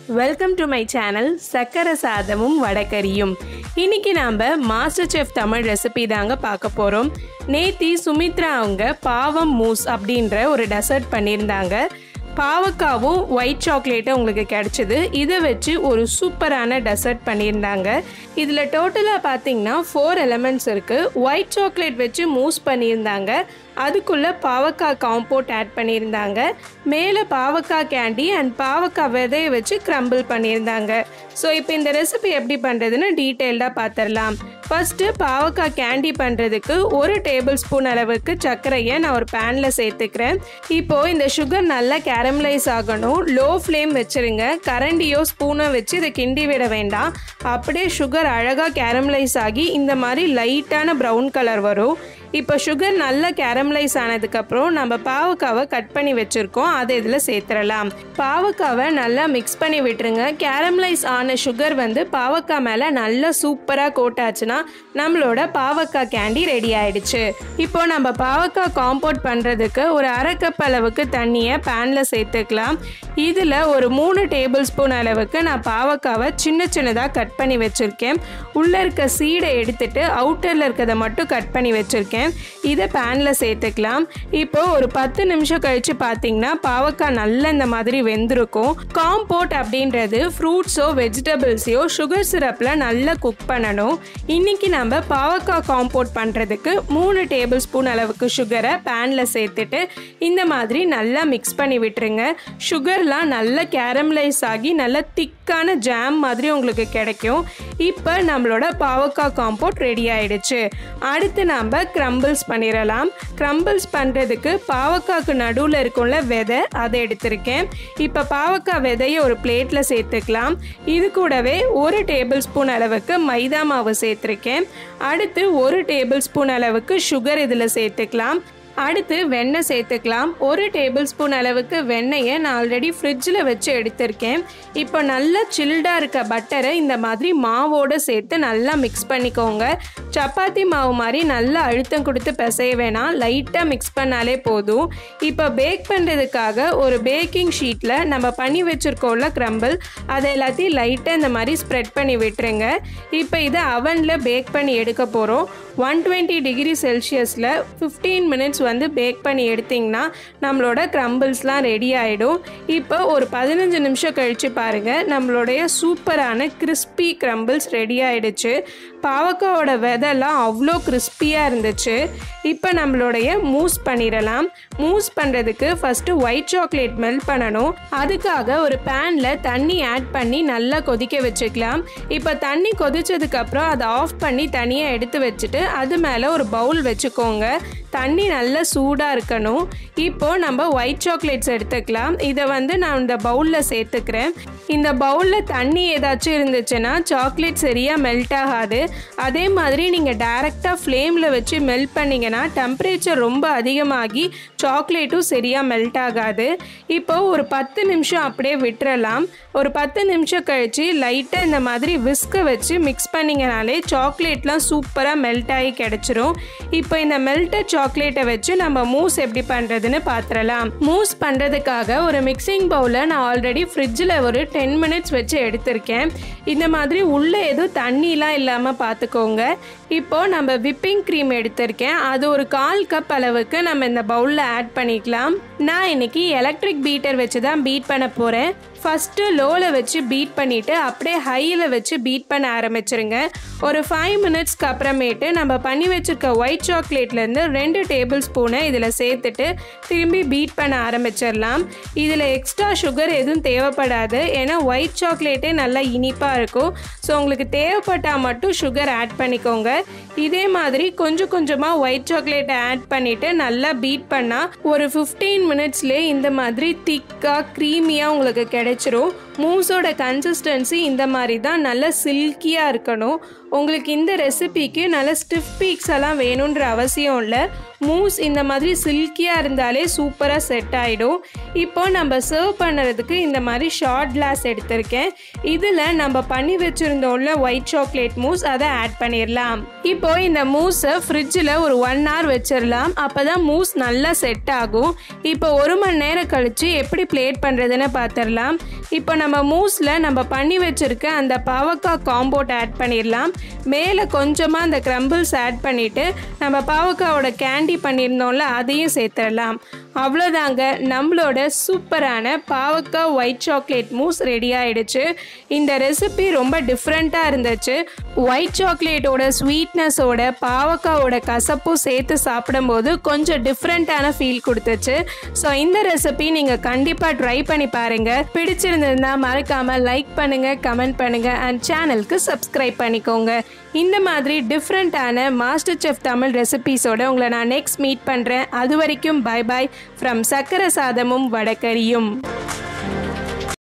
welcome to my channel சக்கரை சாதமும் வடகரியும் இன்னைக்கு நாம் மாஸ்டர் செஃப் தமிழ் ரெசிபி தாங்க பார்க்க போகிறோம் நேத்தி சுமித்ரா அவங்க பாவம் மூஸ் அப்படின்ற ஒரு டெசர்ட் பண்ணியிருந்தாங்க பாவக்காவும் ஒயிட் சாக்லேட்டும் உங்களுக்கு கிடச்சிது இதை வச்சு ஒரு சூப்பரான டெசர்ட் பண்ணியிருந்தாங்க இதில் டோட்டலாக பார்த்தீங்கன்னா ஃபோர் எலமெண்ட்ஸ் இருக்குது ஒயிட் சாக்லேட் வச்சு மூஸ் பண்ணியிருந்தாங்க அதுக்குள்ளே பாவக்காய் காம்போட் ஆட் பண்ணியிருந்தாங்க மேலே பாவக்காய் கேண்டி அண்ட் பாவக்காய் விதையை வச்சு க்ரம்பிள் பண்ணியிருந்தாங்க ஸோ இப்போ இந்த ரெசிபி எப்படி பண்ணுறதுன்னு டீட்டெயில்டாக பார்த்துடலாம் ஃபஸ்ட்டு பாவக்காய் கேண்டி பண்ணுறதுக்கு ஒரு டேபிள் ஸ்பூன் அளவுக்கு சர்க்கரையை நான் ஒரு பேனில் சேர்த்துக்கிறேன் இப்போது இந்த சுகர் நல்லா கேரமலைஸ் ஆகணும் லோ ஃப்ளேம் வச்சுருங்க கரண்டியோ ஸ்பூனோ வச்சு இதை கிண்டி விட வேண்டாம் அப்படியே சுகர் அழகாக கேரமலைஸ் ஆகி இந்த மாதிரி லைட்டான ப்ரௌன் கலர் வரும் இப்போ சுகர் நல்லா கேரமலைஸ் ஆனதுக்கப்புறம் நம்ம பாவக்காவை கட் பண்ணி வச்சுருக்கோம் அதை இதில் சேர்த்துடலாம் பாவக்காவை நல்லா மிக்ஸ் பண்ணி விட்டுருங்க கேரமலைஸ் ஆன சுகர் வந்து பாவக்காய் மேலே நல்லா சூப்பராக கோட்டாச்சுன்னா நம்மளோட பாவக்காய் கேண்டி ரெடி ஆயிடுச்சு இப்போ நம்ம பாவக்காய் காம்போட் பண்ணுறதுக்கு ஒரு அரை கப் அளவுக்கு தண்ணியை பேனில் சேர்த்துக்கலாம் இதில் ஒரு மூணு டேபிள் ஸ்பூன் அளவுக்கு நான் பாவக்காவை சின்ன சின்னதாக கட் பண்ணி வச்சுருக்கேன் உள்ளே இருக்க சீடை எடுத்துட்டு அவுட்டரில் இருக்கிறத மட்டும் கட் பண்ணி வச்சுருக்கேன் இதை பேனில் சேர்த்துக்கலாம் இப்போ ஒரு பத்து நிமிஷம் கழித்து பார்த்தீங்கன்னா பாவக்காய் நல்லா இந்த மாதிரி வெந்திருக்கும் காம்போட் அப்படின்றது ஃப்ரூட்ஸோ வெஜிடபிள்ஸையோ சுகர் சிரப்பில் நல்லா குக் பண்ணணும் இன்னைக்கு நம்ம பாவக்காய் காம்போட் பண்ணுறதுக்கு மூணு டேபிள் ஸ்பூன் அளவுக்கு சுகரை பேனில் சேர்த்துட்டு இந்த மாதிரி நல்லா மிக்ஸ் பண்ணி விட்டுருங்க சுகர்லாம் நல்லா கேரமலைஸ் ஆகி நல்லா திக்கான ஜாம் மாதிரி உங்களுக்கு கிடைக்கும் இப்போ நம்மளோட பாவக்காய் காம்போட் ரெடி ஆயிடுச்சு அடுத்து நம்ம க்ரம்பிள்ஸ் பண்ணிடலாம் க்ரம்பிள்ஸ் பண்ணுறதுக்கு பாவக்காய்க்கு நடுவில் இருக்கும்ல விதை அதை எடுத்திருக்கேன் இப்போ பாவக்காய் விதையை ஒரு பிளேட்டில் சேர்த்துக்கலாம் இது கூடவே ஒரு டேபிள் ஸ்பூன் அளவுக்கு மைதா மாவு சேர்த்துருக்கேன் அடுத்து ஒரு டேபிள் ஸ்பூன் அளவுக்கு சுகர் இதில் சேர்த்துக்கலாம் அடுத்து வெண்ணெய் சேர்த்துக்கலாம் ஒரு டேபிள் ஸ்பூன் அளவுக்கு வெண்ணெயை நான் ஆல்ரெடி ஃப்ரிட்ஜில் வச்சு எடுத்திருக்கேன் இப்போ நல்லா சில்டாக இருக்க பட்டரை இந்த மாதிரி மாவோடு சேர்த்து நல்லா மிக்ஸ் பண்ணிக்கோங்க சப்பாத்தி மாவு மாதிரி நல்லா அழுத்தம் கொடுத்து பிசைய வேணாம் லைட்டாக மிக்ஸ் பண்ணாலே போதும் இப்போ பேக் பண்ணுறதுக்காக ஒரு பேக்கிங் ஷீட்டில் நம்ம பண்ணி வச்சுருக்கோம்ல க்ரம்பிள் அதை எல்லாத்தையும் லைட்டாக இந்த மாதிரி ஸ்ப்ரெட் பண்ணி விட்டுருங்க இப்போ இதை அவனில் பேக் பண்ணி எடுக்க போகிறோம் ஒன் டுவெண்ட்டி டிகிரி செல்சியஸில் ஃபிஃப்டீன் மினிட்ஸ் வந்து பேக் பண்ணி எடுத்திங்கன்னா நம்மளோட க்ரம்பிள்ஸ்லாம் ரெடி ஆகிடும் இப்போ ஒரு பதினஞ்சு நிமிஷம் கழித்து பாருங்கள் நம்மளுடைய சூப்பரான கிறிஸ்பி க்ரம்பிள்ஸ் ரெடி ஆகிடுச்சு பாவக்காவோட விதெல்லாம் அவ்வளோ கிறிஸ்பியாக இருந்துச்சு இப்போ நம்மளுடைய மூஸ் பண்ணிடலாம் மூஸ் பண்ணுறதுக்கு ஃபஸ்ட்டு ஒயிட் சாக்லேட் மெல்ட் பண்ணணும் அதுக்காக ஒரு பேனில் தண்ணி ஆட் பண்ணி நல்லா கொதிக்க வச்சுக்கலாம் இப்போ தண்ணி கொதிச்சதுக்கப்புறம் அதை ஆஃப் பண்ணி தனியாக எடுத்து வச்சுட்டு அது மேலே ஒரு பவுல் வச்சுக்கோங்க தண்ணி நல்லா சூடாக இருக்கணும் இப்போ நம்ம ஒயிட் சாக்லேட்ஸ் எடுத்துக்கலாம் இதை வந்து நான் இந்த பவுலில் சேர்த்துக்கிறேன் இந்த பவுலில் தண்ணி ஏதாச்சும் இருந்துச்சுன்னா சாக்லேட் சரியாக மெல்ட் ஆகாது அதே மாதிரி நீங்கள் டைரெக்டாக ஃப்ளேமில் வச்சு மெல்ட் பண்ணிங்கன்னா டெம்பரேச்சர் ரொம்ப அதிகமாகி சாக்லேட்டும் சரியாக மெல்ட் ஆகாது இப்போ ஒரு பத்து நிமிஷம் அப்படியே விட்டுறலாம் ஒரு பத்து நிமிஷம் கழித்து லைட்டாக இந்த மாதிரி விஸ்கை வச்சு மிக்ஸ் பண்ணிங்கனாலே சாக்லேட்லாம் சூப்பராக மெல்ட் ஆகி கிடச்சிரும் இப்போ இந்த மெல்டட் சாக்லேட்டை வச்சு நம்ம மூஸ் எப்படி பண்ணுறதுன்னு பார்த்துடலாம் மூஸ் பண்ணுறதுக்காக ஒரு மிக்சிங் பவுலில் நான் ஆல்ரெடி ஃப்ரிட்ஜில் ஒரு டென் மினிட்ஸ் வச்சு எடுத்திருக்கேன் இந்த மாதிரி உள்ளே எதுவும் தண்ணிலாம் இல்லாமல் பார்த்துக்கோங்க இப்போது நம்ம விப்பிங் க்ரீம் எடுத்திருக்கேன் அது ஒரு கால் கப் அளவுக்கு நம்ம இந்த பவுலில் ஆட் பண்ணிக்கலாம் நான் இன்னைக்கு எலக்ட்ரிக் பீட்டர் வச்சு தான் பீட் பண்ண போகிறேன் ஃபஸ்ட்டு லோவில் வச்சு பீட் பண்ணிவிட்டு அப்படியே ஹையில் வச்சு பீட் பண்ண ஆரம்பிச்சிருங்க ஒரு ஃபைவ் மினிட்ஸ்க்கு அப்புறமேட்டு நம்ம பண்ணி வச்சுருக்க ஒயிட் சாக்லேட்லேருந்து ரெண்டு டேபிள் ஸ்பூனை இதில் சேர்த்துட்டு திரும்பி பீட் பண்ண ஆரம்பிச்சிடலாம் இதில் எக்ஸ்ட்ரா சுகர் எதுவும் தேவைப்படாது ஏன்னா ஒயிட் சாக்லேட்டே நல்லா இனிப்பாக இருக்கும் ஸோ உங்களுக்கு தேவைப்பட்டால் மட்டும் சுகர் ஆட் பண்ணிக்கோங்க இதே மாதிரி கொஞ்சம் கொஞ்சமாக ஒயிட் சாக்லேட்டை ஆட் பண்ணிவிட்டு நல்லா பீட் பண்ணால் ஒரு ஃபிஃப்டீன் மினிட்ஸ்லேயே இந்த மாதிரி திக்காக க்ரீமியாக உங்களுக்கு கிடைச்சிரும் மூஸோட கன்சிஸ்டன்சி இந்த மாதிரி தான் நல்லா சில்கியாக இருக்கணும் உங்களுக்கு இந்த ரெசிபிக்கு நல்ல ஸ்டிஃப் பீக்ஸ் எல்லாம் வேணுன்ற அவசியம் இல்லை மூஸ் இந்த மாதிரி சில்கியாக இருந்தாலே சூப்பராக செட் ஆகிடும் இப்போ நம்ம சர்வ் பண்ணுறதுக்கு இந்த மாதிரி ஷார்ட் கிளாஸ் எடுத்திருக்கேன் இதில் நம்ம பண்ணி வச்சுருந்தோம்ல ஒயிட் சாக்லேட் மூஸ் அதை ஆட் பண்ணிடலாம் இப்போ இந்த மூஸை ஃப்ரிட்ஜில் ஒரு ஒன் ஹவர் வச்சிடலாம் அப்போ தான் மூஸ் நல்லா செட் ஆகும் இப்போ ஒரு மணி நேரம் கழித்து எப்படி பிளேட் பண்ணுறதுன்னு பார்த்துடலாம் இப்போ நம்ம மூஸில் நம்ம பண்ணி வச்சுருக்க அந்த பாவக்காய் காம்போட் ஆட் பண்ணிடலாம் மேலே கொஞ்சமாக அந்த க்ரம்பிள்ஸ் ஆட் பண்ணிவிட்டு நம்ம பாவக்காவோட கேண்டி பண்ணியிருந்தோம்ல அதையும் சேர்த்துடலாம் அவ்வளோதாங்க நம்மளோட சூப்பரான பாவக்காய் ஒயிட் சாக்லேட் மூஸ் ரெடி ஆயிடுச்சு இந்த ரெசிபி ரொம்ப டிஃப்ரெண்ட்டாக இருந்துச்சு ஒயிட் சாக்லேட்டோட ஸ்வீட்னஸோட பாவக்காவோட கசப்பும் சேர்த்து சாப்பிடும்போது கொஞ்சம் டிஃப்ரெண்ட்டான ஃபீல் கொடுத்துச்சு ஸோ இந்த ரெசிபி நீங்கள் கண்டிப்பாக ட்ரை பண்ணி பாருங்கள் பிடிச்சிருந்ததுன்னா மறக்காமல் லைக் பண்ணுங்கள் கமெண்ட் பண்ணுங்கள் அண்ட் சேனலுக்கு சப்ஸ்கிரைப் பண்ணிக்கோங்க இந்த மாதிரி டிஃப்ரெண்ட்டான மாஸ்டர் செஃப் தமிழ் ரெசிபீஸோட உங்களை நான் நெக்ஸ்ட் மீட் பண்ணுறேன் அது வரைக்கும் பை பாய் ஃப்ரம் சக்கரை சாதமும் வடகரியும்